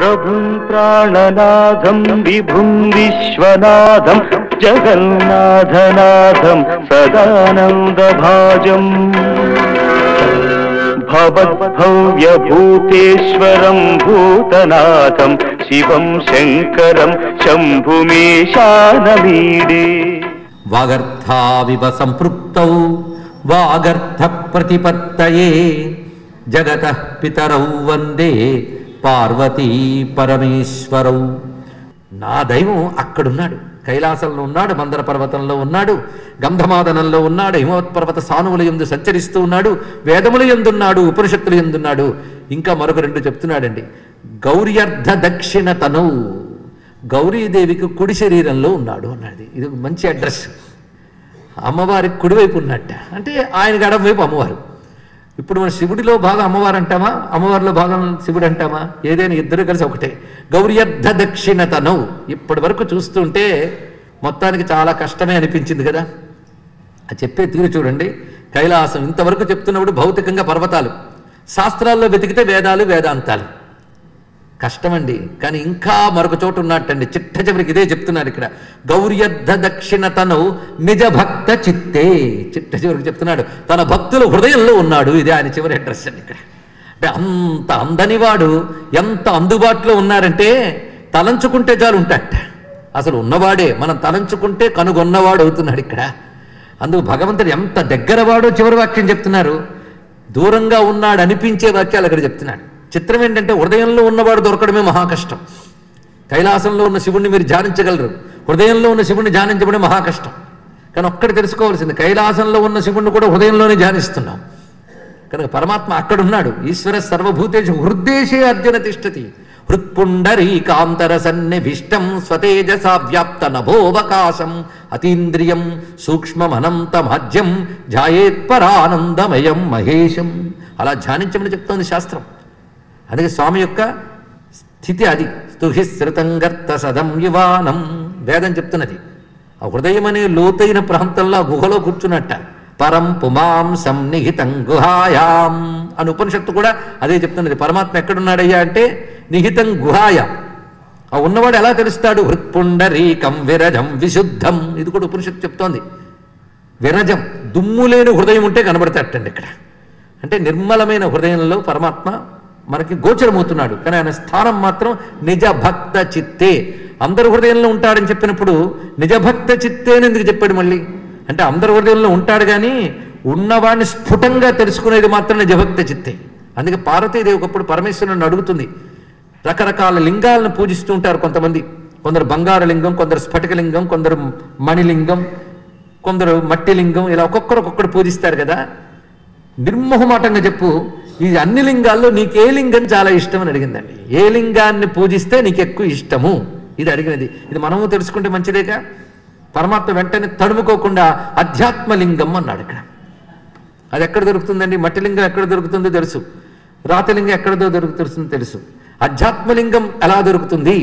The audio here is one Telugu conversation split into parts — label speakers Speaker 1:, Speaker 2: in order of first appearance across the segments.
Speaker 1: ప్రభుం ప్రాణనాథం విభుం విశ్వనాథం జగన్నాథనాథం సదానందభాజం భవద్భవ్యభూతేశ్వరం భూతనాథం శివం శంకరం శంభుమేశానమీడే
Speaker 2: వాగర్థావివ సంపృక్తౌ వాగర్థ ప్రతిపత్తయే జగత పితరౌ వందే పార్వతీ పరమేశ్వరౌ నా దైవం అక్కడున్నాడు కైలాసంలో ఉన్నాడు మందర పర్వతంలో ఉన్నాడు గంధమాదనంలో ఉన్నాడు హిమవత్ పర్వత సానువుల ఎందు సంచరిస్తూ ఉన్నాడు వేదముల ఎందున్నాడు ఉపనిషత్తుల ఎందున్నాడు ఇంకా మరొక రెండు చెప్తున్నాడండి గౌర్యర్ధ దక్షిణ తను గౌరీదేవికి కుడి శరీరంలో ఉన్నాడు అన్నది ఇది ఒక మంచి అడ్రస్ అమ్మవారికి కుడివైపు ఉన్నట్ట అంటే ఆయన గడప వైపు అమ్మవారు ఇప్పుడు మన శివుడిలో భాగం అమ్మవారు అంటామా అమ్మవారిలో భాగం శివుడు అంటామా ఏదైనా ఇద్దరు కలిసి ఒకటే గౌర్యర్ధ దక్షిణతను ఇప్పటి వరకు చూస్తుంటే మొత్తానికి చాలా కష్టమే అనిపించింది కదా ఆ చెప్పే తీరు చూడండి కైలాసం ఇంతవరకు చెప్తున్నప్పుడు భౌతికంగా పర్వతాలు శాస్త్రాల్లో వెతికితే వేదాలు వేదాంతాలు కష్టమండి కానీ ఇంకా మరొక చోటు ఉన్నట్టండి చిట్ట చివరికి ఇదే చెప్తున్నారు ఇక్కడ గౌర్యద్ధ దక్షిణతను నిజ భక్త చిత్తే చిట్ట చివరికి చెప్తున్నాడు తన భక్తుల హృదయంలో ఉన్నాడు ఇదే ఆయన చివరి అడ్రస్ అండి ఇక్కడ అంటే అంత అందనివాడు ఎంత అందుబాటులో ఉన్నారంటే తలంచుకుంటే చాలు ఉంటాట అసలు ఉన్నవాడే మనం తలంచుకుంటే కనుగొన్నవాడు అవుతున్నాడు ఇక్కడ అందుకు భగవంతుడు ఎంత దగ్గరవాడో చివరి వాక్యం చెప్తున్నారు దూరంగా ఉన్నాడు అనిపించే వాక్యాలు అక్కడ చెప్తున్నాడు చిత్రం ఏంటంటే హృదయంలో ఉన్నవాడు దొరకడమే మహా కష్టం కైలాసంలో ఉన్న శివుణ్ణి మీరు ధ్యానించగలరు హృదయంలో ఉన్న శివుణ్ణి ధ్యానించబడే మహా కష్టం కానీ ఒక్కటి తెలుసుకోవాల్సింది కైలాసంలో ఉన్న శివుణ్ణి కూడా హృదయంలోనే ధ్యానిస్తున్నాం కనుక పరమాత్మ అక్కడున్నాడు ఈశ్వర సర్వభూతేషు హృద్దేశే అర్జున తిష్టతి హృత్పుండరీకాంతర సన్నిభిష్టం స్వతేజసా వ్యాప్త నభోవకాశం అతీంద్రియం సూక్ష్మమనంతమాజ్యం ధ్యాయేత్పరానందమయం మహేశం అలా ధ్యానించమని చెప్తోంది శాస్త్రం అందుకే స్వామి యొక్క స్థితి అది స్తుహి శృతంగర్త సదం యువానం వేదం చెప్తున్నది ఆ హృదయం అనే లోతైన ప్రాంతంలో ఆ గుహలో కూర్చున్నట్ట పరం పుమాం సన్నిహితం గుహాయాం అని ఉపనిషత్తు కూడా అదే చెప్తున్నది పరమాత్మ ఎక్కడున్నాడయ్యా అంటే నిహితం గుహాయాం ఆ ఉన్నవాడు ఎలా తెలుస్తాడు హృత్పుండరీకం విరజం విశుద్ధం ఇది కూడా ఉపనిషత్తు చెప్తోంది విరజం దుమ్ము లేని హృదయం ఉంటే కనబడతాటండి ఇక్కడ అంటే నిర్మలమైన హృదయంలో పరమాత్మ మనకి గోచరమవుతున్నాడు కానీ ఆయన స్థానం మాత్రం నిజ భక్త చిత్తే అందరి హృదయంలో ఉంటాడని చెప్పినప్పుడు నిజభక్త చిత్తే అని ఎందుకు చెప్పాడు మళ్ళీ అంటే అందరి హృదయంలో ఉంటాడు కానీ ఉన్నవాడిని స్ఫుటంగా తెలుసుకునేది మాత్రం నిజభక్త చిత్తే అందుకే పార్వతీదేవి ఒకప్పుడు పరమేశ్వరుని అడుగుతుంది రకరకాల లింగాలను పూజిస్తూ ఉంటారు కొంతమంది కొందరు బంగారు లింగం కొందరు స్ఫటిక లింగం కొందరు మణిలింగం కొందరు మట్టి లింగం ఇలా ఒక్కొక్కరు ఒక్కొక్కరు పూజిస్తారు కదా నిర్మోహమాటంగా చెప్పు ఈ అన్ని లింగాల్లో నీకు ఏ లింగం చాలా ఇష్టం అని అడిగిందండి ఏ లింగాన్ని పూజిస్తే నీకు ఎక్కువ ఇష్టము ఇది అడిగినది ఇది మనము తెలుసుకుంటే మంచిదేగా పరమాత్మ వెంటనే తడుముకోకుండా అధ్యాత్మలింగం అన్నాడు ఇక్కడ అది ఎక్కడ దొరుకుతుందండి మట్టి లింగం ఎక్కడ దొరుకుతుందో తెలుసు రాతలింగం ఎక్కడదో దొరుకుతుందో తెలుసు అధ్యాత్మలింగం ఎలా దొరుకుతుంది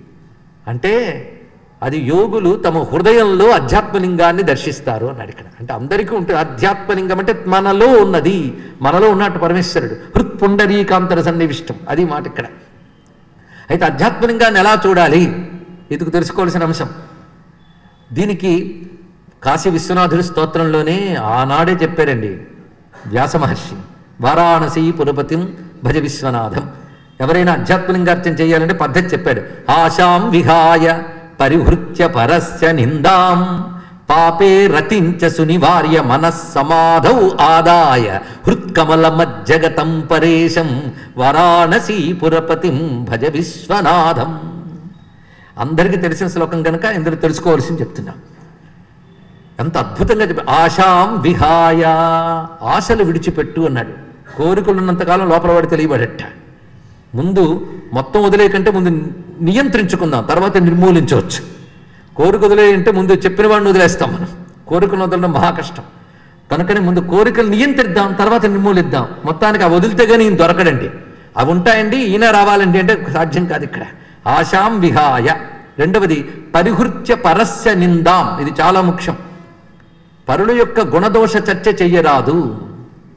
Speaker 2: అంటే అది యోగులు తమ హృదయంలో అధ్యాత్మలింగాన్ని దర్శిస్తారు అన్నాడు ఇక్కడ అంటే అందరికీ ఉంటుంది అధ్యాత్మలింగం అంటే మనలో ఉన్నది మనలో ఉన్నట్టు పరమేశ్వరుడు హృత్పుండరీకాంతర సన్నివిష్టం అది మాట ఇక్కడ అయితే అధ్యాత్మలింగాన్ని ఎలా చూడాలి ఇదికు తెలుసుకోవాల్సిన అంశం దీనికి కాశీ విశ్వనాథుడి స్తోత్రంలోనే ఆనాడే చెప్పారండి వ్యాస మహర్షి వారాణసి పురపతిం భజ విశ్వనాథం ఎవరైనా అధ్యాత్మలింగార్చన చేయాలంటే పద్ధతి చెప్పాడు ఆశాం విహాయ పరిహృత్య పరస్య నిందాం పాపే రతించ సునివార్య మనస్సమాధౌ ఆదాయ హృత్కమల మజ్జగతం పరేశం వారాణసీ పురపతిం భజ విశ్వనాథం అందరికీ తెలిసిన శ్లోకం కనుక ఇందులో తెలుసుకోవాల్సింది చెప్తున్నా ఎంత అద్భుతంగా చెప్పి ఆశాం విహాయ ఆశలు విడిచిపెట్టు అన్నాడు కోరికలు ఉన్నంతకాలం లోపల వాడి తెలియబడట ముందు మొత్తం వదిలేయకంటే ముందు నియంత్రించుకుందాం తర్వాత నిర్మూలించవచ్చు కోరిక వదిలేయంటే ముందు చెప్పిన వాడిని వదిలేస్తాం మనం కోరికలు వదలడం మహా కష్టం కనుకనే ముందు కోరికలు నియంత్రిద్దాం తర్వాత నిర్మూలిద్దాం మొత్తానికి అవి వదిలితే కానీ ఈయన దొరకడండి అవి ఉంటాయండి ఈయన రావాలండి అంటే సాధ్యం కాదు ఇక్కడ ఆశాం విహాయ రెండవది పరిహృత్య పరస్య నిందాం ఇది చాలా ముఖ్యం పరుల యొక్క గుణదోష చర్చ చెయ్యరాదు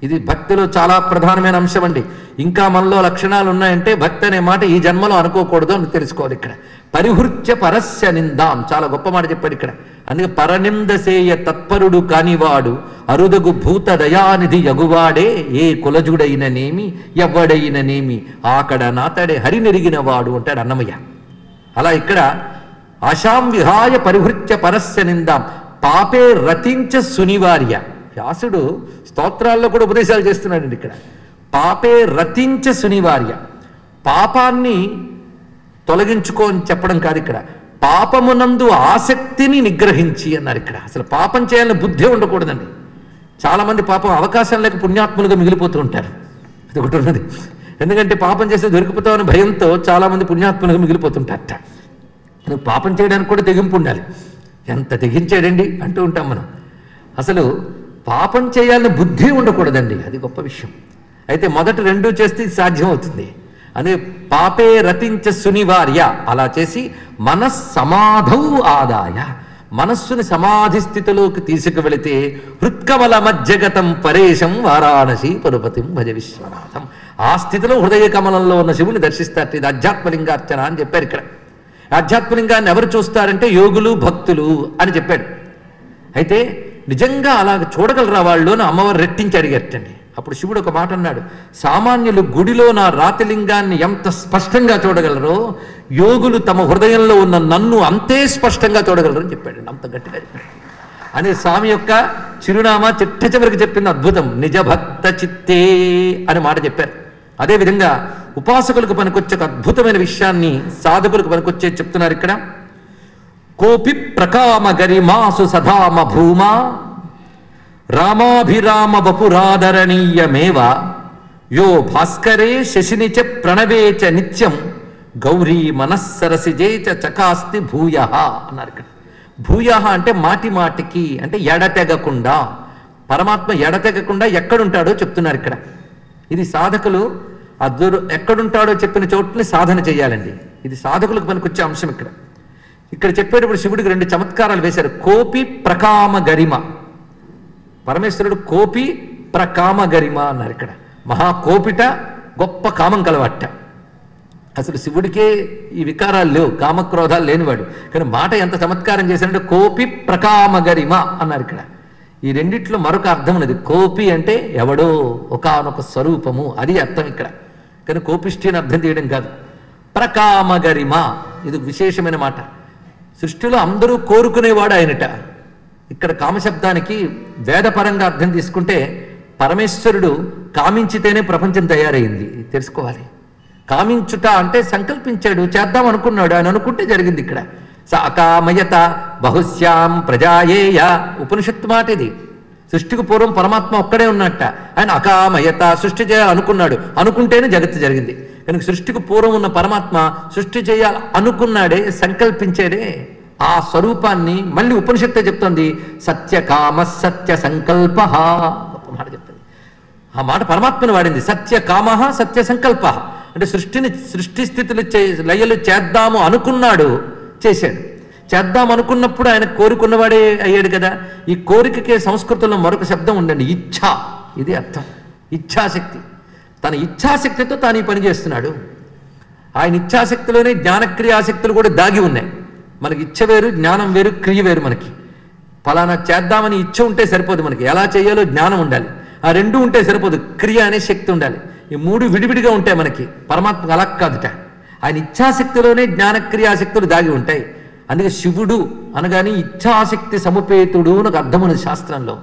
Speaker 2: ఇది భక్తిలో చాలా ప్రధానమైన అంశం అండి ఇంకా మనలో లక్షణాలు ఉన్నాయంటే భక్తి అనే మాట ఈ జన్మలో అనుకోకూడదు అని తెలుసుకోవాలి ఇక్కడ పరిహృత్య పరస్య నిందాం చాలా గొప్ప మాట చెప్పాడు ఇక్కడ అందుకే పరనిందసేయ తత్పరుడు కానివాడు అరుదగు భూత దయానిధి యగువాడే ఏ కులజుడైననేమి ఎవ్వడైననేమి ఆకడ నాతడే హరినెరిగిన వాడు అంటాడు అన్నమయ్య అలా ఇక్కడ ఆశాం విహాయ పరిహృత్య పరస్య నిందాం పాపే రతించ సునివార్య వ్యాసుడు స్తోత్రాల్లో కూడా ఉపదేశాలు చేస్తున్నాడండి ఇక్కడ పాపే రతించ సునివార్య పాపాన్ని తొలగించుకో అని చెప్పడం కాదు ఇక్కడ పాపమునందు ఆసక్తిని నిగ్రహించి అన్నారు ఇక్కడ అసలు పాపం చేయాలని బుద్ధి ఉండకూడదండి చాలా మంది పాపం అవకాశం లేక పుణ్యాత్ములుగా మిగిలిపోతూ ఉంటారు ఇది ఒకటి ఉన్నది ఎందుకంటే పాపం చేస్తే దొరికిపోతామని భయంతో చాలా మంది పుణ్యాత్ములుగా మిగిలిపోతుంటారట నువ్వు పాపం చేయడానికి కూడా తెగింపు ఉండాలి ఎంత తెగించాడండి అంటూ ఉంటాం మనం అసలు పాపం చేయాలని బుద్ధి ఉండకూడదండి అది గొప్ప విషయం అయితే మొదట రెండూ చేస్తే ఇది సాధ్యం అవుతుంది అదే పాపే రతించ సునివార్య అలా చేసి మనస్సమాధౌ ఆదాయ మనస్సుని సమాధి స్థితిలోకి తీసుకువెళితే హృత్కమల మధ్యగతం పరేశం వారాణసి పరుపతిం భజ విశ్వనాథం ఆ స్థితిలో హృదయ కమలంలో ఉన్న శివుని దర్శిస్తారు ఇది అధ్యాత్మలింగార్చన అని చెప్పారు ఇక్కడ ఆధ్యాత్మలింగాన్ని ఎవరు చూస్తారంటే యోగులు భక్తులు అని చెప్పాడు అయితే నిజంగా అలా చూడగలరా వాళ్ళు అని అమ్మవారు రెట్టించి అడిగట్టండి అప్పుడు శివుడు ఒక మాట అన్నాడు సామాన్యులు గుడిలో నా రాతిలింగాన్ని ఎంత స్పష్టంగా చూడగలరో యోగులు తమ హృదయంలో ఉన్న నన్ను అంతే స్పష్టంగా చూడగలరు అని చెప్పాడు అంత గట్టిగా చెప్పాడు అనే స్వామి యొక్క చిరునామా చిట్ట చివరికి చెప్పింది అద్భుతం నిజ భక్త చిత్తే అని మాట చెప్పారు అదేవిధంగా ఉపాసకులకు పనికొచ్చే ఒక అద్భుతమైన విషయాన్ని సాధకులకు పనికొచ్చే చెప్తున్నారు ఇక్కడ కోపి ప్రకామ గరిమాసు సధామ భూమా రామాభిరామ వపురాదరణీయమేవ యో భాస్కరే శశిని చ ప్రణవే చ నిత్యం గౌరీ మనస్సరసిజే చ చకాస్తి భూయ అన్నారు ఇక్కడ భూయ అంటే మాటి మాటికి అంటే ఎడతెగకుండా పరమాత్మ ఎడతెగకుండా ఎక్కడుంటాడో చెప్తున్నారు ఇక్కడ ఇది సాధకులు అద్దురు ఎక్కడుంటాడో చెప్పిన చోట్లని సాధన చేయాలండి ఇది సాధకులకు పనికొచ్చే అంశం ఇక్కడ ఇక్కడ చెప్పేటప్పుడు శివుడికి రెండు చమత్కారాలు వేశారు కోపి ప్రకామ గరిమ పరమేశ్వరుడు కోపి ప్రకామ గరిమ అన్నారు ఇక్కడ మహాకోపిట గొప్ప కామం కలవట్ట అసలు శివుడికే ఈ వికారాలు లేవు కామక్రోధాలు లేనివాడు కానీ మాట ఎంత చమత్కారం చేశాడంటే కోపి ప్రకామ గరిమ అన్నారు ఇక్కడ ఈ రెండిట్లో మరొక అర్థం ఉన్నది కోపి అంటే ఎవడో ఒకానొక స్వరూపము అది అర్థం ఇక్కడ కానీ కోపిష్టి అని అర్థం చేయడం కాదు ప్రకామ గరిమ ఇది విశేషమైన మాట సృష్టిలో అందరూ కోరుకునేవాడు ఆయనట ఇక్కడ కామశబ్దానికి వేదపరంగా అర్థం తీసుకుంటే పరమేశ్వరుడు కామించితేనే ప్రపంచం తయారైంది ఇది తెలుసుకోవాలి కామించుట అంటే సంకల్పించాడు చేద్దాం అనుకున్నాడు ఆయన అనుకుంటే జరిగింది ఇక్కడ స అకామయత బహుశ్యాం ప్రజాయేయ ఉపనిషత్తు మాట ఇది సృష్టికి పూర్వం పరమాత్మ ఒక్కడే ఉన్నట్ట ఆయన అకామయత సృష్టి చేయాలనుకున్నాడు అనుకుంటేనే జగత్తు జరిగింది కనుక సృష్టికి పూర్వం ఉన్న పరమాత్మ సృష్టి చేయాలి అనుకున్నాడే సంకల్పించాడే ఆ స్వరూపాన్ని మళ్ళీ ఉపనిషత్తే చెప్తోంది సత్యకామ సత్య సంకల్ప గొప్ప మాట చెప్తుంది ఆ మాట పరమాత్మను వాడింది సత్య కామ సత్య సంకల్ప అంటే సృష్టిని సృష్టి స్థితులు చే లయలు చేద్దాము అనుకున్నాడు చేశాడు చేద్దాం అనుకున్నప్పుడు ఆయన కోరుకున్నవాడే అయ్యాడు కదా ఈ కోరికకే సంస్కృతంలో మరొక శబ్దం ఉండండి ఇచ్ఛ ఇది అర్థం ఇచ్ఛాశక్తి తన ఇచ్ఛాశక్తితో తాను ఈ పని చేస్తున్నాడు ఆయన ఇచ్ఛాశక్తిలోనే జ్ఞానక్రియాశక్తులు కూడా దాగి ఉన్నాయి మనకి ఇచ్చ వేరు జ్ఞానం వేరు క్రియ వేరు మనకి ఫలానా చేద్దామని ఇచ్చ ఉంటే సరిపోదు మనకి ఎలా చేయాలో జ్ఞానం ఉండాలి ఆ రెండు ఉంటే సరిపోదు క్రియ అనే శక్తి ఉండాలి ఈ మూడు విడివిడిగా ఉంటాయి మనకి పరమాత్మకు అలా కాదుట ఆయన ఇచ్ఛాశక్తిలోనే జ్ఞానక్రియాశక్తులు దాగి ఉంటాయి అందుకే శివుడు అనగానే ఇచ్ఛాశక్తి సముపేతుడు అని ఒక అర్థం ఉన్నది శాస్త్రంలో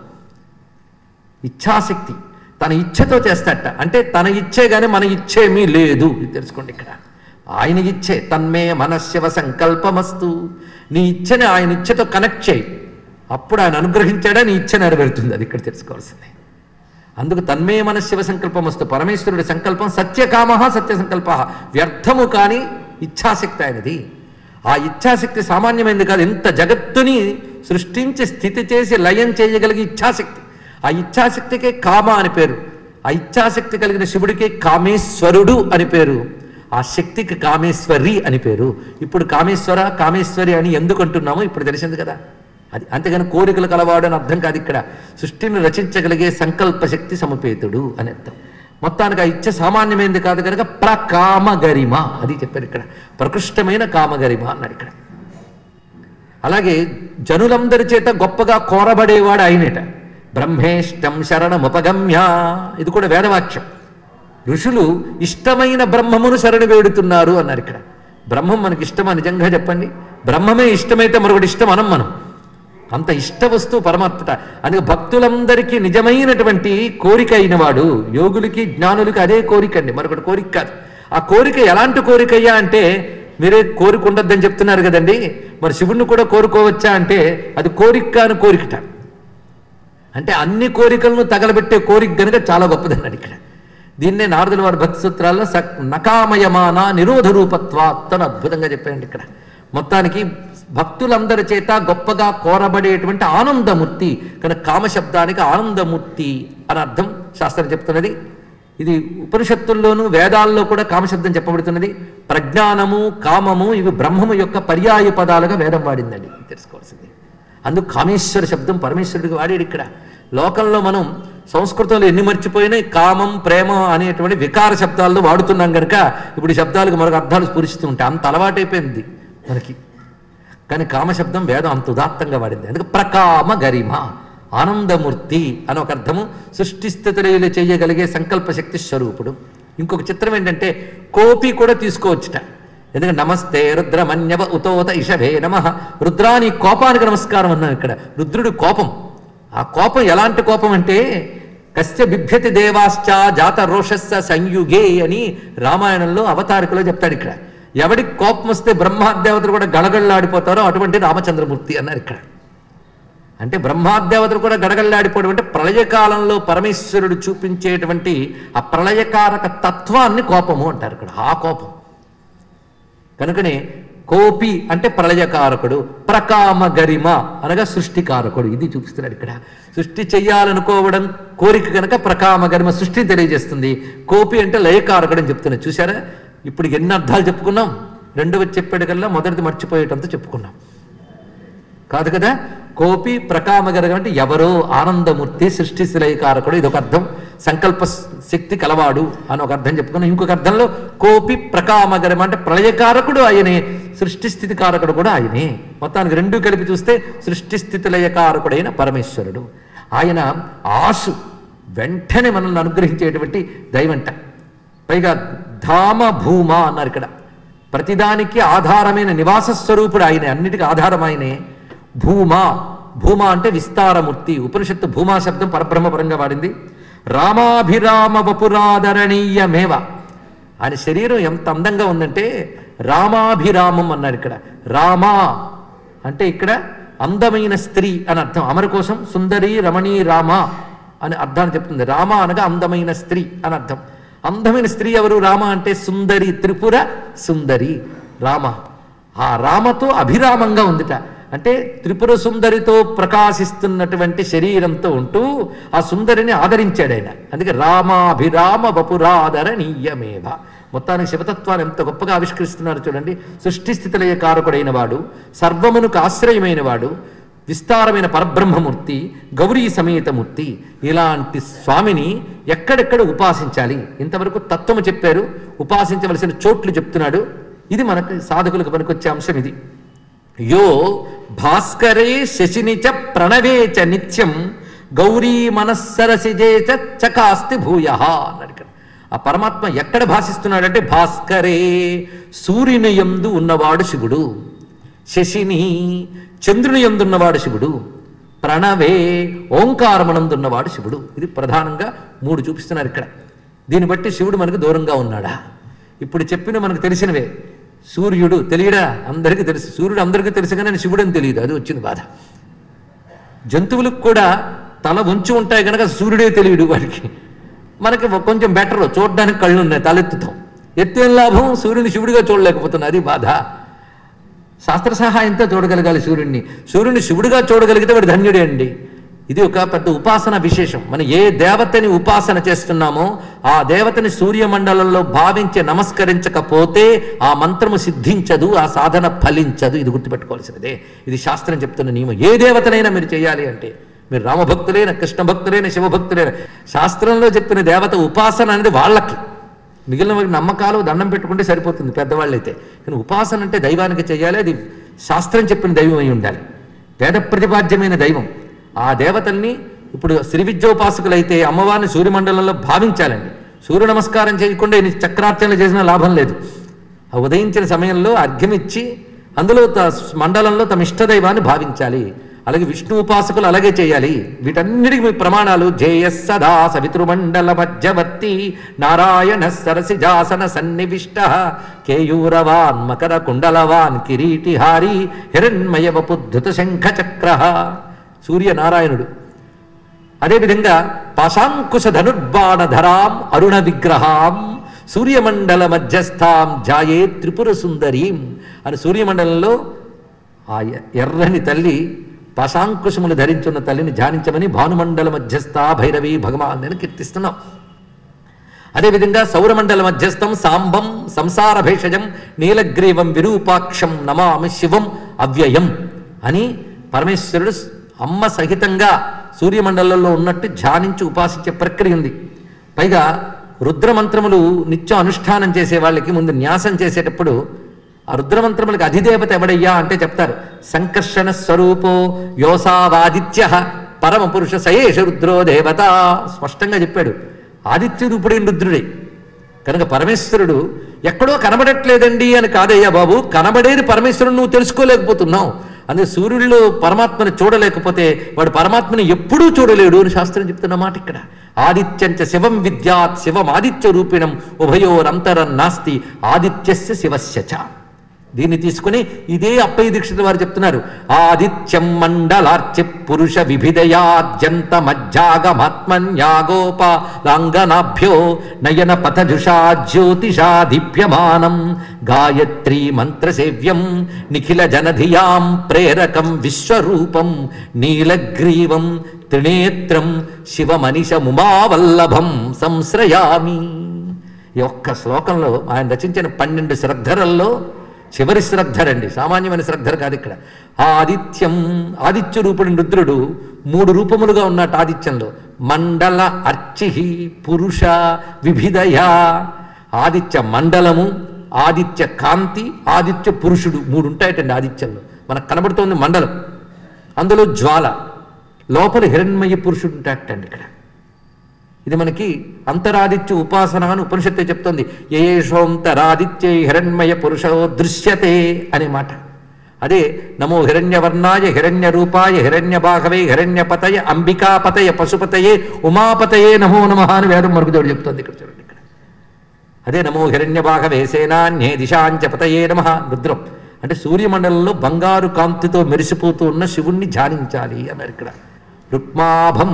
Speaker 2: ఇచ్ఛాశక్తి తన ఇచ్ఛతో చేస్తాట అంటే తన ఇచ్చే గానీ మన ఇచ్చేమీ లేదు ఇది తెలుసుకోండి ఇక్కడ ఆయన ఇచ్చే తన్మే మనస్యవ సంకల్పమస్తు నీ ఇచ్చని ఆయన ఇచ్చతో కనెక్ట్ చేయి అప్పుడు ఆయన అనుగ్రహించాడా నీ ఇచ్చ నెరవేరుతుంది అది ఇక్కడ తెలుసుకోవాల్సింది అందుకు తన్మే మన శివ సంకల్పమస్తు పరమేశ్వరుడి సంకల్పం సత్యకామ సత్య సంకల్ప వ్యర్థము కాని ఇచ్ఛాశక్తి ఆయనది ఆ ఇచ్ఛాశక్తి సామాన్యమైనది కాదు ఎంత జగత్తుని సృష్టించి స్థితి చేసి లయం చేయగలిగే ఇచ్ఛాశక్తి ఆ ఇచ్ఛాశక్తికే కామ అని పేరు ఆ ఇచ్ఛాశక్తి కలిగిన శివుడికి కామేశ్వరుడు అని పేరు ఆ శక్తికి కామేశ్వరి అని పేరు ఇప్పుడు కామేశ్వర కామేశ్వరి అని ఎందుకు అంటున్నామో ఇప్పుడు తెలిసింది కదా అది అంతేగాని కోరికలు కలవాడు అని అర్థం కాదు ఇక్కడ సృష్టిని రచించగలిగే సంకల్ప శక్తి సమపేతుడు అని అర్థం మొత్తానికి ఆ ఇచ్చ సామాన్యమైనది కాదు కనుక ప్రకామగరిమ అది చెప్పారు ఇక్కడ ప్రకృష్టమైన కామగరిమ అన్నాడు ఇక్కడ అలాగే జనులందరి చేత గొప్పగా కోరబడేవాడు ఆయనట బ్రహ్మేష్టం శరణముపగమ్య ఇది కూడా వేదవాక్యం ఋషులు ఇష్టమైన బ్రహ్మమును శరణి వేడుతున్నారు అన్నారు ఇక్కడ బ్రహ్మం మనకి ఇష్టమా నిజంగా చెప్పండి బ్రహ్మమే ఇష్టమైతే మరొకటి ఇష్టం అనం మనం అంత ఇష్ట వస్తువు పరమాత్మత అందుకే భక్తులందరికీ నిజమైనటువంటి కోరిక అయినవాడు యోగులకి జ్ఞానులకి అదే కోరిక అండి మరొకటి కోరిక కాదు ఆ కోరిక ఎలాంటి కోరికయ్యా అంటే మీరే కోరిక ఉండొద్దని చెప్తున్నారు కదండి మరి శివుణ్ణి కూడా కోరుకోవచ్చా అంటే అది కోరిక అని కోరికట అంటే అన్ని కోరికలను తగలబెట్టే కోరిక గనుక చాలా గొప్పదన్నాడు ఇక్కడ దీన్నే నారదుల వారి భక్తి సూత్రాల్లో స నకామయమాన నిరోధ రూపత్వాత్ అని అద్భుతంగా చెప్పారండి ఇక్కడ మొత్తానికి భక్తులందరి చేత గొప్పగా కోరబడేటువంటి ఆనందమూర్తి కనుక కామశబ్దానికి ఆనందమూర్తి అని అర్థం శాస్త్రం చెప్తున్నది ఇది ఉపనిషత్తుల్లోనూ వేదాల్లో కూడా కామశబ్దం చెప్పబడుతున్నది ప్రజ్ఞానము కామము ఇవి బ్రహ్మము యొక్క పర్యాయ పదాలుగా వేదం వాడిందండి ఇది తెలుసుకోవాల్సింది అందుకు కామేశ్వర శబ్దం పరమేశ్వరుడికి వాడాడు ఇక్కడ లోకంలో మనం సంస్కృతంలో ఎన్ని మర్చిపోయినా కామం ప్రేమ అనేటువంటి వికార శబ్దాల్లో వాడుతున్నాం కనుక ఇప్పుడు ఈ శబ్దాలకు మరొక అర్థాలు స్ఫురిస్తూ ఉంటాయి అంత అలవాటైపోయింది మనకి కానీ కామశబ్దం వేదం అంత ఉదాత్తంగా వాడింది అందుకే ప్రకామ గరిమ ఆనందమూర్తి అని ఒక అర్థము సృష్టి స్థితిలో చేయగలిగే సంకల్ప శక్తి స్వరూపుడు ఇంకొక చిత్రం ఏంటంటే కోపి కూడా తీసుకోవచ్చుట ఎందుకంటే నమస్తే రుద్రమన్యవ ఉతోత ఇషభే నమ రుద్రాని కోపానికి నమస్కారం అన్నాం ఇక్కడ రుద్రుడి కోపం ఆ కోపం ఎలాంటి కోపం అంటే కస్య బిభ్యతి దేవాశ్చ జాత రోషస్స సంయుగే అని రామాయణంలో అవతారికలో చెప్తాడు ఇక్కడ ఎవడికి కోపం వస్తే బ్రహ్మాదేవతలు కూడా గడగడలాడిపోతారో అటువంటి రామచంద్రమూర్తి అన్నారు ఇక్కడ అంటే బ్రహ్మాదేవతలు కూడా గడగడలాడిపోవడం అంటే ప్రళయకాలంలో పరమేశ్వరుడు చూపించేటువంటి ఆ ప్రళయకారక తత్వాన్ని కోపము అంటారు ఇక్కడ ఆ కోపం కనుకనే కోపి అంటే ప్రళయకారకుడు ప్రకామ గరిమ అనగా సృష్టికారకుడు ఇది చూపిస్తున్నాడు ఇక్కడ సృష్టి చెయ్యాలనుకోవడం కోరిక కనుక ప్రకామ గరిమ సృష్టిని తెలియజేస్తుంది కోపి అంటే లయకారకుడు అని చెప్తున్నాడు చూసారా ఇప్పుడు ఎన్ని అర్థాలు చెప్పుకున్నాం రెండవ చెప్పాడు కల్లా మొదటిది మర్చిపోయేటంతో చెప్పుకున్నాం కాదు కదా కోపి ప్రకామగరగం అంటే ఎవరో ఆనందమూర్తి సృష్టి శిలయకారకుడు ఇది ఒక అర్థం సంకల్ప శక్తి కలవాడు అని ఒక అర్థం చెప్పుకున్నాం ఇంకొక అర్థంలో కోపి ప్రకామగరం అంటే ప్రళయకారకుడు ఆయనే సృష్టి స్థితి కారకుడు కూడా ఆయనే మొత్తానికి రెండు కలిపి చూస్తే సృష్టి స్థితి లయకారకుడైన పరమేశ్వరుడు ఆయన ఆశు వెంటనే మనల్ని అనుగ్రహించేటువంటి దైవంట పైగా ధామ భూమ అన్నారు ఇక్కడ ప్రతిదానికి ఆధారమైన నివాస స్వరూపుడు ఆయనే అన్నిటికీ ఆధారం ఆయనే భూమా భూమా అంటే విస్తారమూర్తి ఉపనిషత్తు భూమా శబ్దం పరబ్రహ్మపరంగా వాడింది రామాభిరామ వపురాదరణీయమేవ ఆయన శరీరం ఎంత అందంగా ఉందంటే రామాభిరామం అన్నారు ఇక్కడ రామా అంటే ఇక్కడ అందమైన స్త్రీ అని అర్థం అమర కోసం సుందరి రమణీ రామ అని అర్థాన్ని చెప్తుంది రామ అనగా అందమైన స్త్రీ అని అర్థం అందమైన స్త్రీ ఎవరు రామ అంటే సుందరి త్రిపుర సుందరి రామ ఆ రామతో అభిరామంగా ఉందిట అంటే త్రిపుర సుందరితో ప్రకాశిస్తున్నటువంటి శరీరంతో ఉంటూ ఆ సుందరిని ఆదరించాడు ఆయన అందుకే రామాభిరామ వపురాదరణీయమేవ మొత్తానికి శివతత్వాన్ని ఎంత గొప్పగా ఆవిష్కరిస్తున్నారు చూడండి సృష్టి స్థితిలయ కారకుడైన వాడు సర్వమునకు ఆశ్రయమైన వాడు విస్తారమైన పరబ్రహ్మమూర్తి గౌరీ సమేతమూర్తి ఇలాంటి స్వామిని ఎక్కడెక్కడ ఉపాసించాలి ఇంతవరకు తత్వము చెప్పారు ఉపాసించవలసిన చోట్లు చెప్తున్నాడు ఇది మనకు సాధకులకు పనికొచ్చే అంశం ఇది యో భాస్కరే శశిని చ ప్రణవే చ నిత్యం గౌరీ మనస్సరసిజే చ చకాస్తి భూయ అన్నాడు ఇక్కడ ఆ పరమాత్మ ఎక్కడ భాషిస్తున్నాడంటే భాస్కరే సూర్యుని యందు ఉన్నవాడు శివుడు శశిని చంద్రుని యందున్నవాడు శివుడు ప్రణవే ఓంకారమనందున్నవాడు శివుడు ఇది ప్రధానంగా మూడు చూపిస్తున్నారు ఇక్కడ దీన్ని బట్టి శివుడు మనకు దూరంగా ఉన్నాడా ఇప్పుడు చెప్పిన మనకు తెలిసినవే సూర్యుడు తెలియడా అందరికీ తెలుసు సూర్యుడు అందరికీ తెలుసు కానీ ఆయన శివుడు అని తెలియదు అది వచ్చింది బాధ జంతువులకు కూడా తల ఉంచి ఉంటాయి కనుక సూర్యుడే తెలియడు వాడికి మనకి కొంచెం బెటర్ చూడడానికి కళ్ళు ఉన్నాయి తలెత్తుతాం ఎత్తేం లాభం సూర్యుని శివుడిగా చూడలేకపోతున్నా అది బాధ శాస్త్ర సహాయంతో చూడగలగాలి సూర్యుడిని సూర్యుని శివుడిగా చూడగలిగితే వాడు ధన్యుడే అండి ఇది ఒక పెద్ద ఉపాసన విశేషం మనం ఏ దేవతని ఉపాసన చేస్తున్నామో ఆ దేవతని సూర్యమండలంలో భావించి నమస్కరించకపోతే ఆ మంత్రము సిద్ధించదు ఆ సాధన ఫలించదు ఇది గుర్తుపెట్టుకోవాల్సినదే ఇది శాస్త్రం చెప్తున్న నియమం ఏ దేవతనైనా మీరు చేయాలి అంటే మీరు రామభక్తులైన కృష్ణ భక్తులైన శివభక్తులైన శాస్త్రంలో చెప్పిన దేవత ఉపాసన అనేది వాళ్ళకి మిగిలిన వారికి నమ్మకాలు దండం పెట్టుకుంటే సరిపోతుంది పెద్దవాళ్ళైతే కానీ ఉపాసన అంటే దైవానికి చేయాలి అది శాస్త్రం చెప్పిన దైవం అయి ఉండాలి వేద ప్రతిపాద్యమైన దైవం ఆ దేవతల్ని ఇప్పుడు శ్రీ విద్యోపాసకులైతే అమ్మవారిని సూర్యమండలంలో భావించాలండి సూర్య నమస్కారం చేయకుండా ఎన్ని చక్రార్చనలు చేసినా లాభం లేదు ఆ ఉదయించిన సమయంలో అర్ఘ్యం ఇచ్చి అందులో త మండలంలో తమ ఇష్టదైవాన్ని భావించాలి అలాగే విష్ణు ఉపాసకులు అలాగే చేయాలి వీటన్నిటికీ మీ ప్రమాణాలు జేయ సదా సవితృమండల మధ్యవర్తి నారాయణ సరసిజాసన సన్నివిష్ట కేయూరవాన్ మకర కుండలవాన్ కిరీటిహారి హిరణ్మయ వపుద్ధుత శంఖ చక్ర సూర్యనారాయణుడు అదేవిధంగా పాశాంకుశ ధనుర్బాణధరాం అరుణ విగ్రహాం సూర్యమండల మధ్యస్థాం జాయే త్రిపుర సుందరీం అని సూర్యమండలంలో ఆ ఎ- ఎర్రని తల్లి పాశాంకుశములు ధరించున్న తల్లిని ధ్యానించమని భానుమండల మధ్యస్థ భైరవి భగవాన్ అని కీర్తిస్తున్నాం అదేవిధంగా సౌరమండల మధ్యస్థం సాంబం సంసార భేషజం నీలగ్రీవం విరూపాక్షం నమామి శివం అవ్యయం అని పరమేశ్వరుడు అమ్మ సహితంగా సూర్యమండలంలో ఉన్నట్టు ధ్యానించి ఉపాసించే ప్రక్రియ ఉంది పైగా రుద్రమంత్రములు నిత్యం అనుష్ఠానం చేసే వాళ్ళకి ముందు న్యాసం చేసేటప్పుడు ఆ రుద్రమంత్రములకు అధిదేవత ఎవడయ్యా అంటే చెప్తారు సంకర్షణ స్వరూపో యోసావాదిత్య పరమ పురుష సయేష రుద్రో దేవత స్పష్టంగా చెప్పాడు ఆదిత్య రూపుడైన రుద్రుడే కనుక పరమేశ్వరుడు ఎక్కడో కనబడట్లేదండి అని కాదయ్యా బాబు కనబడేది పరమేశ్వరుడు నువ్వు తెలుసుకోలేకపోతున్నావు అందుకే సూర్యుడిలో పరమాత్మని చూడలేకపోతే వాడు పరమాత్మని ఎప్పుడూ చూడలేడు అని శాస్త్రం చెప్తున్న మాట ఇక్కడ ఆదిత్యంచ శివం విద్యాత్ శివం ఆదిత్య రూపిణం ఉభయోరంతరం నాస్తి ఆదిత్యస్య శివస్య చ దీన్ని తీసుకుని ఇదే అప్పయ్య దీక్షితుల వారు చెప్తున్నారు ఆదిత్యం మండలార్చి పురుష విభిదయాద్యంత మజ్జాగమాత్మన్యాగోప లాంగనాభ్యో నయన పథజుషా జ్యోతిషా దీప్యమానం గాయత్రీ మంత్రసేవ్యం నిఖిల జనధియాం ప్రేరకం విశ్వరూపం నీలగ్రీవం త్రినేత్రం శివమనిషముమావల్లభం సంశ్రయామి ఈ ఒక్క శ్లోకంలో ఆయన రచించిన పన్నెండు శ్రద్ధరల్లో చివరి శ్రద్ధరండి సామాన్యమైన శ్రద్ధరు కాదు ఇక్కడ ఆదిత్యం ఆదిత్య రూపుడి రుద్రుడు మూడు రూపములుగా ఉన్నట్టు ఆదిత్యంలో మండల అర్చి పురుష విభిదయ ఆదిత్య మండలము ఆదిత్య కాంతి ఆదిత్య పురుషుడు మూడు ఉంటాయటండి ఆదిత్యంలో మనకు కనబడుతోంది మండలం అందులో జ్వాల లోపల హిరణ్మయ పురుషుడు ఉంటాటండి ఇక్కడ ఇది మనకి అంతరాదిత్య ఉపాసన అని ఉపనిషత్తు చెప్తోంది ఏషోంతరాదిత్యై హిరణ్మయ పురుషో దృశ్యతే అనే మాట అదే నమో హిరణ్యవర్ణాయ హిరణ్య రూపాయ హిరణ్య బాహవే హిరణ్యపతయ అంబికాపతయ పశుపతయే ఉమాపతయే నమో నమ అని వేదం మరుగుదోడు చెప్తోంది ఇక్కడ చూడండి ఇక్కడ అదే నమో హిరణ్యబాహవే సేనాన్యే దిశాంచ పతయే నమ రుద్రం అంటే సూర్యమండలంలో బంగారు కాంతితో మెరిసిపోతూ ఉన్న శివుణ్ణి ధ్యానించాలి అన్నారు ఇక్కడ రుక్మాభం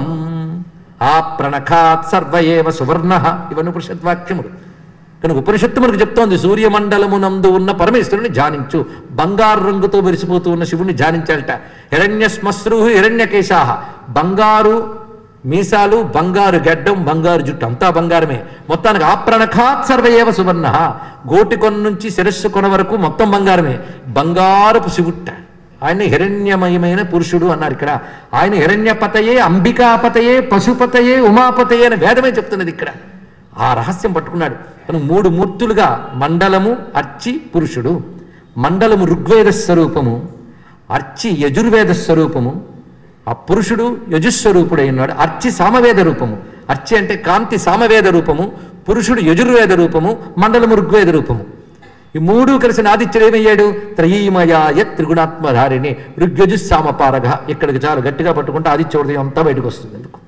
Speaker 2: ఆ ప్రణఖాత్ సర్వయేవ సువర్ణ ఇవన్నీ ఉపనిషద్వాక్యములు కనుక ఉపనిషత్తు మనకు చెప్తోంది సూర్యమండలమునందు ఉన్న పరమేశ్వరుని ధ్యానించు బంగారు రంగుతో మెరిసిపోతూ ఉన్న శివుణ్ణి ధ్యానించాలట హిరణ్య శ్మశ్రు హిరణ్యకేశాహ బంగారు మీసాలు బంగారు గడ్డం బంగారు జుట్టు అంతా బంగారమే మొత్తానికి ఆప్రణఖాత్ సర్వయేవ సువర్ణ గోటి కొన నుంచి శిరస్సు కొన వరకు మొత్తం బంగారమే బంగారపు శివుట్ట ఆయన హిరణ్యమయమైన పురుషుడు అన్నారు ఇక్కడ ఆయన హిరణ్యపతయే అంబికాపతయే పశుపతయే ఉమాపతయే అని వేదమే చెప్తున్నది ఇక్కడ ఆ రహస్యం పట్టుకున్నాడు తను మూడు మూర్తులుగా మండలము అర్చి పురుషుడు మండలము ఋగ్వేద స్వరూపము అర్చి యజుర్వేద స్వరూపము ఆ పురుషుడు యజుస్వరూపుడై ఉన్నాడు అర్చి సామవేద రూపము అర్చి అంటే కాంతి సామవేద రూపము పురుషుడు యజుర్వేద రూపము మండలము ఋగ్వేద రూపము ఈ మూడు కలిసిన ఆదిత్యుడు ఏమయ్యాడు త్రయీమయాయ త్రిగుణాత్మధారిణి ఋగ్యజుస్సామపారగ ఇక్కడికి చాలా గట్టిగా పట్టుకుంటే ఆదిత్య హృదయం అంతా బయటకు వస్తుంది ఎందుకు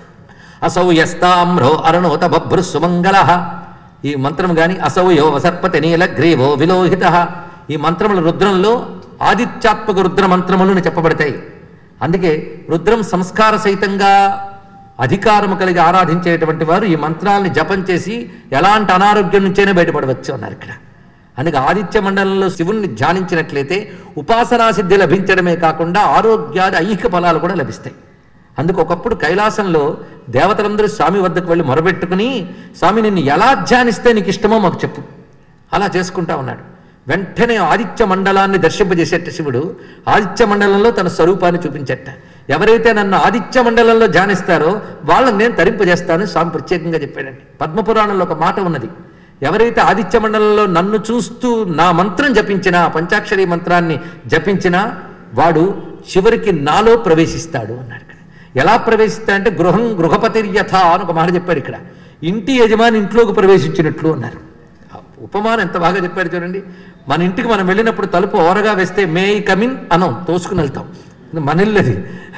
Speaker 2: అసౌ యస్తామ్రో అరుణోత బభ్రు సుమంగళ ఈ మంత్రం గాని అసౌ యో వసర్పతి నీలగ్రీవో విలోహిత ఈ మంత్రముల రుద్రంలో ఆదిత్యాత్మక రుద్ర మంత్రములను చెప్పబడతాయి అందుకే రుద్రం సంస్కార సహితంగా అధికారము కలిగి ఆరాధించేటువంటి వారు ఈ మంత్రాల్ని జపం చేసి ఎలాంటి అనారోగ్యం నుంచైనా బయటపడవచ్చు అన్నారు ఇక్కడ అందుకే ఆదిత్య మండలంలో శివుణ్ణి ధ్యానించినట్లయితే ఉపాసనా సిద్ధి లభించడమే కాకుండా ఆరోగ్యాది ఐహిక ఫలాలు కూడా లభిస్తాయి అందుకు ఒకప్పుడు కైలాసంలో దేవతలందరూ స్వామి వద్దకు వెళ్ళి మొరబెట్టుకుని స్వామి నిన్ను ఎలా ధ్యానిస్తే నీకు ఇష్టమో మాకు చెప్పు అలా చేసుకుంటా ఉన్నాడు వెంటనే ఆదిత్య మండలాన్ని దర్శింపజేసేట శివుడు ఆదిత్య మండలంలో తన స్వరూపాన్ని చూపించట ఎవరైతే నన్ను ఆదిత్య మండలంలో ధ్యానిస్తారో వాళ్ళని నేను తరింపజేస్తాను స్వామి ప్రత్యేకంగా చెప్పాడండి పద్మపురాణంలో ఒక మాట ఉన్నది ఎవరైతే ఆదిత్య మండలంలో నన్ను చూస్తూ నా మంత్రం జపించినా పంచాక్షరి మంత్రాన్ని జపించినా వాడు చివరికి నాలో ప్రవేశిస్తాడు అన్నాడు ఇక్కడ ఎలా ప్రవేశిస్తాడంటే గృహం గృహపతిర్యథ అని ఒక మాట చెప్పాడు ఇక్కడ ఇంటి యజమాని ఇంట్లోకి ప్రవేశించినట్లు అన్నారు ఆ ఉపమానం ఎంత బాగా చెప్పాడు చూడండి మన ఇంటికి మనం వెళ్ళినప్పుడు తలుపు ఓరగా వేస్తే మే కమిన్ అనం తోసుకుని వెళ్తాం ఇది మన ఇల్లది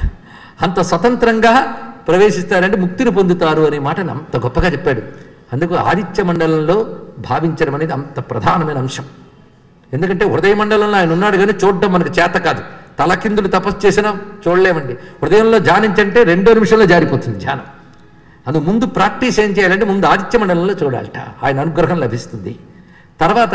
Speaker 2: అంత స్వతంత్రంగా ప్రవేశిస్తారంటే ముక్తిని పొందుతారు అనే మాటను అంత గొప్పగా చెప్పాడు అందుకు ఆదిత్య మండలంలో భావించడం అనేది అంత ప్రధానమైన అంశం ఎందుకంటే హృదయ మండలంలో ఆయన ఉన్నాడు కానీ చూడడం మనకు చేత కాదు తలకిందులు తపస్సు చేసినా చూడలేమండి హృదయంలో ధ్యానించంటే రెండో నిమిషంలో జారిపోతుంది ధ్యానం అందుకు ముందు ప్రాక్టీస్ ఏం చేయాలంటే ముందు ఆదిత్య మండలంలో చూడాలట ఆయన అనుగ్రహం లభిస్తుంది తర్వాత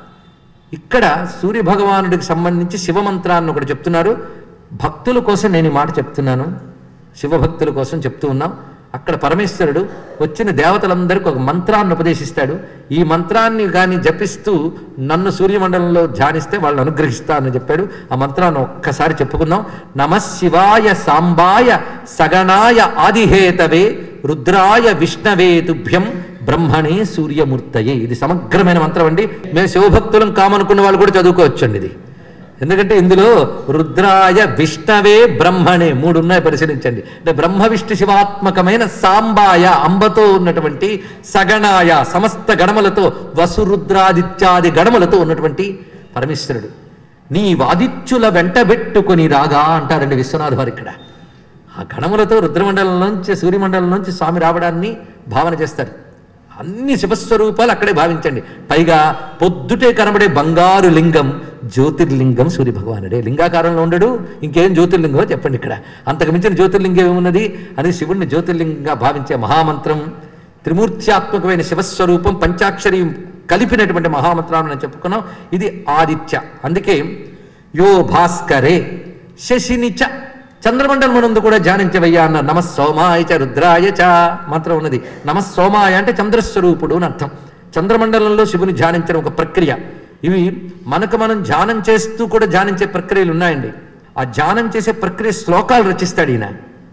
Speaker 2: ఇక్కడ సూర్య భగవానుడికి సంబంధించి శివమంత్రాన్ని ఒకటి చెప్తున్నారు భక్తుల కోసం నేను ఈ మాట చెప్తున్నాను శివభక్తుల కోసం చెప్తూ ఉన్నాం అక్కడ పరమేశ్వరుడు వచ్చిన దేవతలందరికీ ఒక మంత్రాన్ని ఉపదేశిస్తాడు ఈ మంత్రాన్ని కానీ జపిస్తూ నన్ను సూర్యమండలంలో ధ్యానిస్తే వాళ్ళని అనుగ్రహిస్తా అని చెప్పాడు ఆ మంత్రాన్ని ఒక్కసారి చెప్పుకుందాం నమ శివాయ సాంబాయ సగణాయ ఆదిహేతవే రుద్రాయ విష్ణవే తుభ్యం బ్రహ్మణే సూర్యమూర్తయే ఇది సమగ్రమైన మంత్రం అండి మేము శివభక్తులం కామనుకున్న వాళ్ళు కూడా చదువుకోవచ్చండి ఇది ఎందుకంటే ఇందులో రుద్రాయ విష్ణవే బ్రహ్మణే మూడు ఉన్నాయి పరిశీలించండి అంటే బ్రహ్మ విష్ణు శివాత్మకమైన సాంబాయ అంబతో ఉన్నటువంటి సగణాయ సమస్త గణములతో వసురుద్రాదిత్యాది గణములతో ఉన్నటువంటి పరమేశ్వరుడు నీ వాదిత్యుల వెంటబెట్టుకొని రాగా అంటారండి విశ్వనాథ్ వారు ఇక్కడ ఆ గణములతో రుద్రమండలంలోంచి సూర్యమండలంలోంచి స్వామి రావడాన్ని భావన చేస్తారు అన్ని శివస్వరూపాలు అక్కడే భావించండి పైగా పొద్దుటే కనబడే బంగారు లింగం జ్యోతిర్లింగం సూర్య భగవానుడే లింగాకారంలో ఉండడు ఇంకేం జ్యోతిర్లింగమో చెప్పండి ఇక్కడ అంతకు మించిన జ్యోతిర్లింగం ఏమున్నది అని శివుణ్ణి జ్యోతిర్లింగంగా భావించే మహామంత్రం త్రిమూర్త్యాత్మకమైన శివస్వరూపం పంచాక్షరి కలిపినటువంటి మహామంత్రాన్ని నేను చెప్పుకున్నాం ఇది ఆదిత్య అందుకే యో భాస్కరే శశినిచ చంద్రమండలమునందు కూడా ధ్యానించవయ్యా అన్న నమ సోమాయ చ రుద్రాయ చ మంత్రం ఉన్నది నమ సోమాయ అంటే చంద్రస్వరూపుడు అని అర్థం చంద్రమండలంలో శివుని ధ్యానించడం ఒక ప్రక్రియ ఇవి మనకు మనం ధ్యానం చేస్తూ కూడా ధ్యానించే ప్రక్రియలు ఉన్నాయండి ఆ ధ్యానం చేసే ప్రక్రియ శ్లోకాలు రచిస్తాడు ఈయన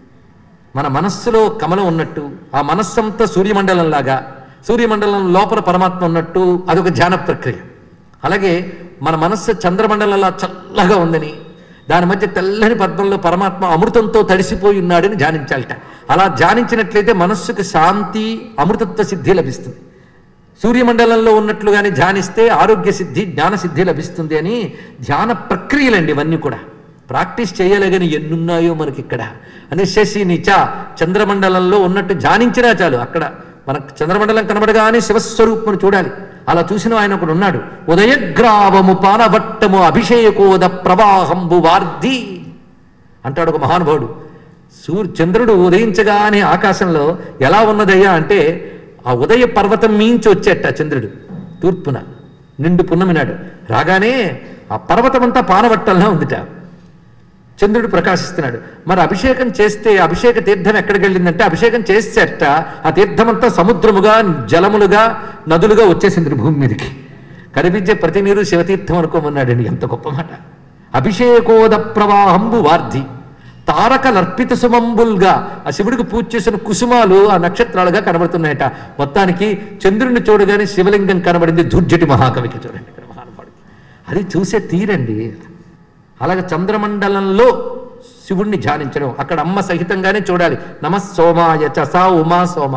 Speaker 2: మన మనస్సులో కమలం ఉన్నట్టు ఆ మనస్సంతా సూర్యమండలంలాగా సూర్యమండలం లోపల పరమాత్మ ఉన్నట్టు అదొక ధ్యాన ప్రక్రియ అలాగే మన మనస్సు చంద్రమండలంలా చల్లగా ఉందని దాని మధ్య తెల్లని పద్మంలో పరమాత్మ అమృతంతో తడిసిపోయి ఉన్నాడని ధ్యానించాలట అలా ధ్యానించినట్లయితే మనస్సుకు శాంతి అమృతత్వ సిద్ధి లభిస్తుంది సూర్యమండలంలో ఉన్నట్లుగానే ధ్యానిస్తే ఆరోగ్య సిద్ధి జ్ఞాన సిద్ధి లభిస్తుంది అని ధ్యాన ప్రక్రియలండి ఇవన్నీ కూడా ప్రాక్టీస్ చేయలేగని ఎన్నున్నాయో మనకి ఇక్కడ అని శశి నిచ చంద్రమండలంలో ఉన్నట్టు ధ్యానించినా చాలు అక్కడ మనకు చంద్రమండలం కనబడగానే శివస్వరూపమును చూడాలి అలా చూసిన ఆయన ఒకడు ఉన్నాడు ఉదయగ్రావము పానవట్టము అభిషేకోద ప్రవాహంబు వార్ధి అంటాడు ఒక మహానుభావుడు సూర్య చంద్రుడు ఉదయించగానే ఆకాశంలో ఎలా ఉన్నదయ్యా అంటే ఆ ఉదయ పర్వతం మించి వచ్చేట చంద్రుడు తూర్పున నిండు పున్నమినాడు రాగానే ఆ పర్వతం అంతా పానవట్టంలా ఉందిట చంద్రుడు ప్రకాశిస్తున్నాడు మరి అభిషేకం చేస్తే అభిషేక తీర్థం ఎక్కడికి వెళ్ళిందంటే అభిషేకం చేసేట ఆ తీర్థమంతా సముద్రముగా జలములుగా నదులుగా వచ్చేసింది భూమి మీదకి కనిపించే ప్రతి నీరు శివతీర్థం అనుకోమన్నాడండి ఎంత గొప్ప మాట అభిషేకోద ప్రవాహంబు వార్ధి తారకలర్పిత సుమంబుల్గా ఆ శివుడికి పూజ చేసిన కుసుమాలు ఆ నక్షత్రాలుగా కనబడుతున్నాయట మొత్తానికి చంద్రుడిని చూడగానే శివలింగం కనబడింది దుర్జటి మహాకవికి చూడండి ఇక్కడ మహానుభావుడికి అది చూసే తీరండి అలాగే చంద్రమండలంలో శివుణ్ణి ధ్యానించడం అక్కడ అమ్మ సహితంగానే చూడాలి నమ సోమాయ చ సా ఉమా సోమ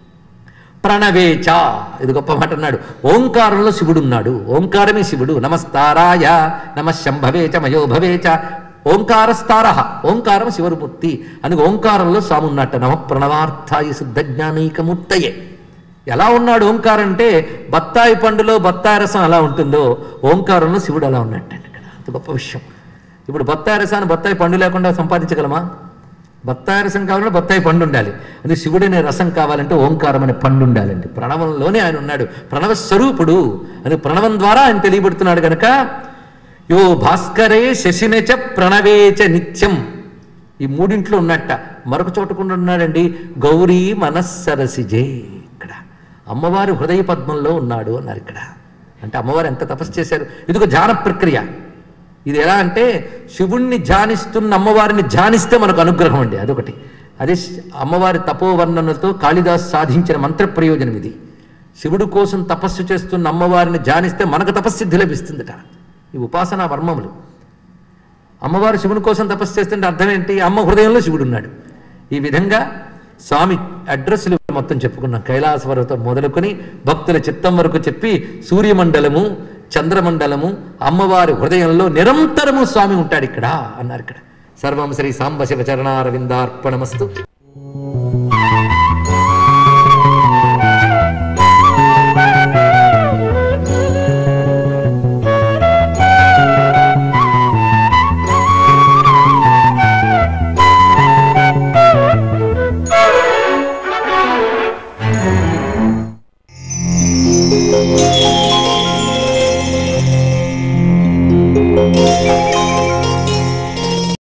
Speaker 2: ప్రణవేచ ఇది గొప్ప మాట అన్నాడు ఓంకారంలో శివుడు ఉన్నాడు ఓంకారమే శివుడు నమస్తారాయ నమ శంభవేచ మయోభవేచ ఓంకారస్తార ఓంకారం శివరుమూర్తి అని ఓంకారంలో స్వామి ఉన్నట్ట నమ ప్రణవార్థాయ శుద్ధ జ్ఞానైకమూర్తయే ఎలా ఉన్నాడు ఓంకారం అంటే బత్తాయి పండులో బత్తాయి రసం ఎలా ఉంటుందో ఓంకారంలో శివుడు అలా ఉన్నట్టండి ఇక్కడ అంత గొప్ప విషయం ఇప్పుడు బత్తాయి రసాన్ని బత్తాయి పండు లేకుండా సంపాదించగలమా బత్తాయి రసం కావాలంటే బత్తాయి పండు ఉండాలి అది శివుడనే రసం కావాలంటే ఓంకారం అనే పండు ఉండాలండి ప్రణవంలోనే ఆయన ఉన్నాడు ప్రణవ స్వరూపుడు అని ప్రణవం ద్వారా ఆయన తెలియబడుతున్నాడు కనుక యో భాస్కరే శశినచ ప్రణవేచ నిత్యం ఈ మూడింట్లో ఉన్నట్ట మరొక చోట కూడా ఉన్నాడండి గౌరీ మనస్సరసిజే ఇక్కడ అమ్మవారి హృదయ పద్మంలో ఉన్నాడు అన్నారు ఇక్కడ అంటే అమ్మవారు ఎంత తపస్సు చేశారు ఇది ఒక ధ్యాన ప్రక్రియ ఇది ఎలా అంటే శివుణ్ణి ధ్యానిస్తున్న అమ్మవారిని ధ్యానిస్తే మనకు అనుగ్రహం అండి అదొకటి అదే శ- అమ్మవారి తపోవర్ణనతో కాళిదాస్ సాధించిన మంత్ర ప్రయోజనం ఇది శివుడు కోసం తపస్సు చేస్తున్న అమ్మవారిని ధ్యానిస్తే మనకు తపస్సిద్ధి లభిస్తుందట ఈ ఉపాసనా వర్మములు అమ్మవారు శివుని కోసం తపస్సు చేస్తుంటే అర్థం ఏంటి అమ్మ హృదయంలో శివుడు ఉన్నాడు ఈ విధంగా స్వామి అడ్రస్లు మొత్తం చెప్పుకున్నాం కైలాసవరతో మొదలుకొని భక్తుల చిత్తం వరకు చెప్పి సూర్యమండలము చంద్రమండలము అమ్మవారి హృదయంలో నిరంతరము స్వామి ఉంటాడు ఇక్కడ అన్నారు ఇక్కడ సర్వం శ్రీ సాంబ శివ చరణారవిందార్పణమస్తు